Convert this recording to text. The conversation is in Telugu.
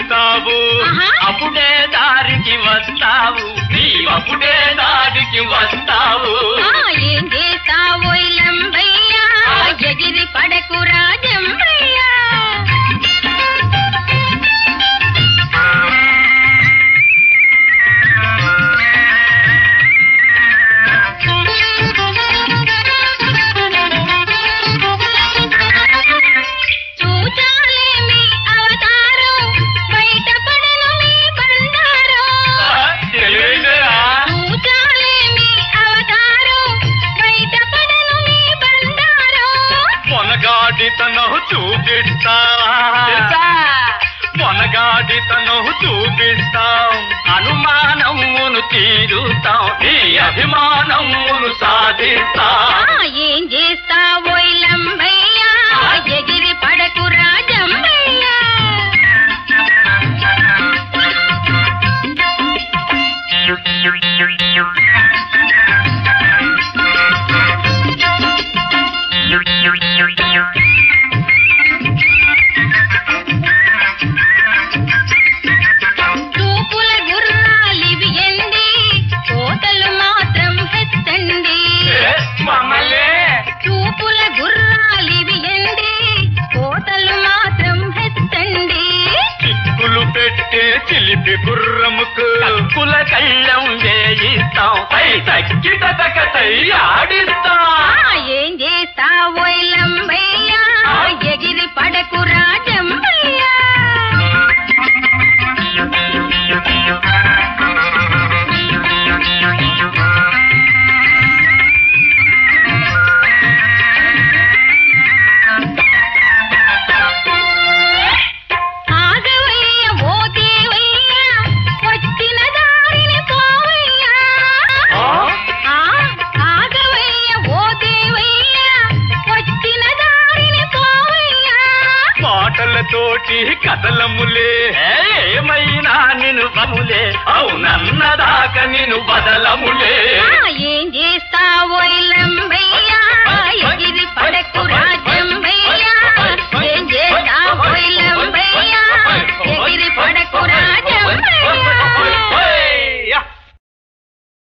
చూస్తావు ఆహా. అప్పుడే దారికి వస్తావు నీవప్పుడే దారికి వస్తావు ఆ, ఏం చేస్తావో లంబయ్యా ఎగిరి పడకు రాజంబయ్యా చూచాలేమి అవతారం బయటపడను మీ బండారం తెలివైందిరా? చూచాలేమి అవతారం బయటపడను మీ బండారం మొనగాడితనం చూపిస్తా మొనగాడితనం చూపిస్తాం అనుమానమును తీరుతాం నీ అభిమానమును సాధిస్తాం ఆ, ఏం చేస్తావో లంబయ్యా ఎగిరి పడకు రాజంబయ్యా చూపుల గుర్రాలివి ఎండి కోతలు మాత్రం హెచ్చండి ఏ, మమ్మల్ని చూపుల గుర్రాలివి ఎండి కోతలు మాత్రం హెచ్చండి చిక్కులు పెట్టే చిలిపి గుర్రముకు కక్కుల కళ్ళం వేయిస్తాం పై తగ్గి తగకతై ఆడిస్తాం ఆ, ఏం చేస్తావో లంబయ్యా ఎగిరి పడకు రాజంబయ్యా ఆగవయ్య ఓ దేవయ్య వచ్చిన దారిని పోవయ్యా ఆ? ఆ, ఆగవయ్య ఓ దేవయ్య వచ్చిన దారిని పోవయ్యా మాటలతోటి కథలములే ఏమైనా నిను బములే అవునన్నదాక నిను బదలములే ఆ, ఏం చేస్తావో